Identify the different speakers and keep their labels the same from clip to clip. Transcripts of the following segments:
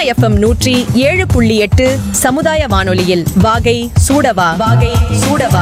Speaker 1: FM நூற்றி ஏழு புள்ளி எட்டு சமுதாய வானொலியில் வாகை சூடவா வாகை சூடவா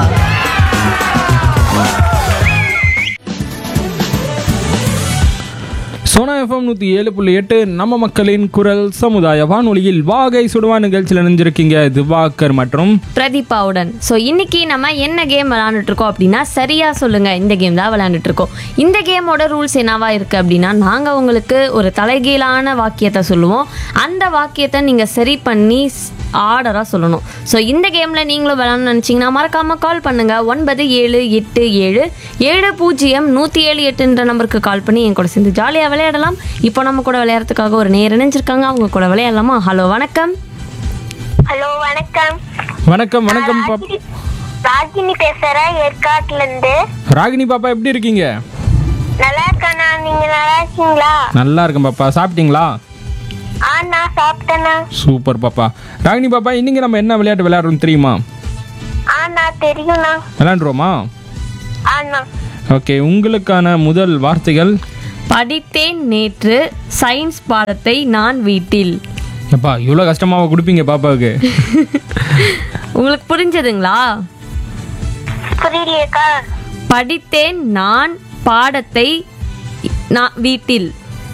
Speaker 2: சோனா எஃப்எம் நூற்றி ஏழு புள்ளி எட்டு நம்ம மக்களின் குரல் சமுதாய வானொலியில் வாகை சுடுவா நிகழ்ச்சியில் நினைஞ்சிருக்கீங்க திவாகர் மற்றும்
Speaker 3: பிரதீபாவுடன் ஸோ இன்னைக்கு நம்ம என்ன கேம் விளையாண்டுட்டு இருக்கோம் அப்படின்னா சரியா சொல்லுங்க இந்த கேம் தான் விளையாண்டுட்டு இருக்கோம் இந்த கேமோட ரூல்ஸ் என்னவா இருக்கு அப்படின்னா நாங்கள் உங்களுக்கு ஒரு தலைகீழான வாக்கியத்தை சொல்லுவோம் அந்த வாக்கியத்தை நீங்கள் சரி பண்ணி ஆர்டராக சொல்லணும் ஸோ இந்த கேமில் நீங்களும் விளையாடணும்னு நினச்சிங்கன்னா மறக்காமல் கால் பண்ணுங்க ஒன்பது ஏழு எட்டு ஏழு ஏழு பூஜ்ஜியம் நூற்றி ஏழு எட்டுன்ற நம்பருக்கு கால் பண்ணி என் கூட சேர்ந்து ஜாலியாக விளையாடலாம் இப்போ நம்ம கூட விளையாடுறதுக்காக ஒரு நேரம் நினைச்சிருக்காங்க அவங்க கூட விளையாடலாமா ஹலோ வணக்கம்
Speaker 4: ஹலோ வணக்கம்
Speaker 2: வணக்கம் வணக்கம் பாப்
Speaker 4: ராகினி பேசுறேன் ஏற்காட்டுல இருந்து
Speaker 2: ராகினி பாப்பா எப்படி இருக்கீங்க
Speaker 4: நல்லா இருக்கண்ணா நீங்க நல்லா இருக்கீங்களா
Speaker 2: நல்லா இருக்கேன் பாப்பா சாப்பிட்டீங்களா
Speaker 4: ஆ நான் சாப்பிட்டேண்ணா
Speaker 2: சூப்பர் பாப்பா ராகினி பாப்பா இன்னைக்கு நம்ம என்ன விளையாட்டு விளையாடுறோம் தெரியுமா
Speaker 4: ஆ நான் தெரியும்ண்ணா
Speaker 2: விளையாண்டுருவோமா
Speaker 4: ஆண்ணா
Speaker 2: ஓகே உங்களுக்கான முதல் வார்த்தைகள்
Speaker 3: படித்தேன் நேற்று சயின்ஸ் பாடத்தை நான் வீட்டில்
Speaker 2: எப்பா இவ்வளோ கஷ்டமாவா கொடுப்பீங்க பாப்பாவுக்கு
Speaker 3: உங்களுக்கு புரிஞ்சதுங்களா
Speaker 4: புரியலையேக்கா
Speaker 3: படித்தேன் நான் பாடத்தை நான் வீட்டில்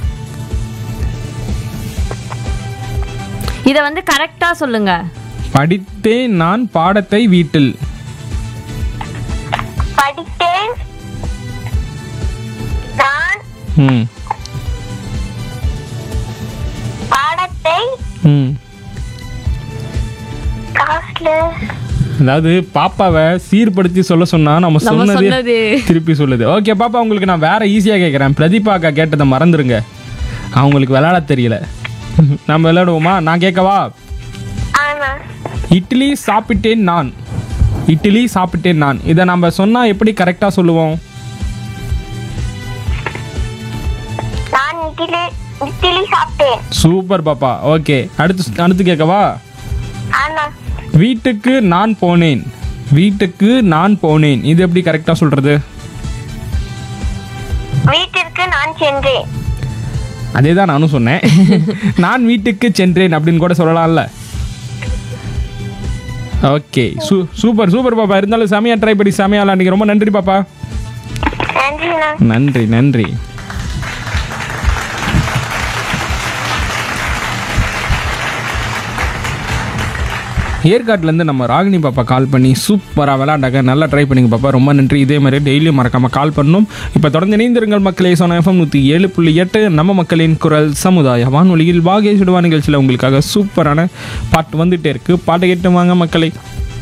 Speaker 3: இதை வந்து கரெக்டா சொல்லுங்க
Speaker 2: படித்தேன் நான் பாடத்தை வீட்டில்
Speaker 4: படித்தேன் நான்
Speaker 2: ம்
Speaker 4: பாடத்தை
Speaker 2: ம்
Speaker 4: காசுல
Speaker 2: அதாவது பாப்பாவை சீர்படுத்தி சொல்ல சொன்னா நம்ம
Speaker 3: நம்ம
Speaker 2: சொன்னது
Speaker 3: சொன்னது.
Speaker 2: திருப்பி சொல்லுது ஓகே பாப்பா உங்களுக்கு நான் வேற ஈஸியா கேட்குறேன் பிரதீபா அக்கா கேட்டதை மறந்துருங்க அவங்களுக்கு விளையாட தெரியல நம்ம விளையாடுவோமா நான் கேட்கவா
Speaker 4: ஆண்ணா
Speaker 2: இட்லி சாப்பிட்டேன் நான் இட்லி சாப்பிட்டேன் நான் இதை நம்ம சொன்னா எப்படி கரெக்டா சொல்லுவோம்
Speaker 4: நான் இட்லி இட்லி சாப்பிட்டேன்
Speaker 2: சூப்பர் பாப்பா ஓகே அடுத்து அடுத்து கேட்கவா
Speaker 4: ஆண்ணா
Speaker 2: வீட்டுக்கு நான் போனேன் வீட்டுக்கு நான் போனேன் இது எப்படி கரெக்டா சொல்றது
Speaker 4: வீட்டிற்கு நான் சென்றேன்
Speaker 2: அதே தான் நானும் சொன்னேன் நான் வீட்டுக்கு சென்றேன் அப்படின்னு கூட சொல்லலாம்ல ஓகே சூ சூப்பர் சூப்பர் பாப்பா இருந்தாலும் செமையா ட்ரை பண்ணி செமையா விளாண்டிங்க ரொம்ப நன்றி பாப்பா
Speaker 4: நன்றிண்ணா
Speaker 2: நன்றி நன்றி ஏற்காட்டிலேருந்து நம்ம ராகினி பாப்பா கால் பண்ணி சூப்பராக விளையாண்டாங்க நல்லா ட்ரை பண்ணிங்க பாப்பா ரொம்ப நன்றி இதே மாதிரி டெய்லியும் மறக்காமல் கால் பண்ணணும் இப்போ தொடர்ந்து இணைந்திருங்கள் மக்களே சொன்ன எஃப்எம் நூற்றி ஏழு புள்ளி எட்டு நம்ம மக்களின் குரல் சமுதாய வானொலியில் வாகை சுடுவா நிகழ்ச்சியில் உங்களுக்காக சூப்பரான பாட்டு வந்துட்டே இருக்கு பாட்டு கேட்டு வாங்க மக்களை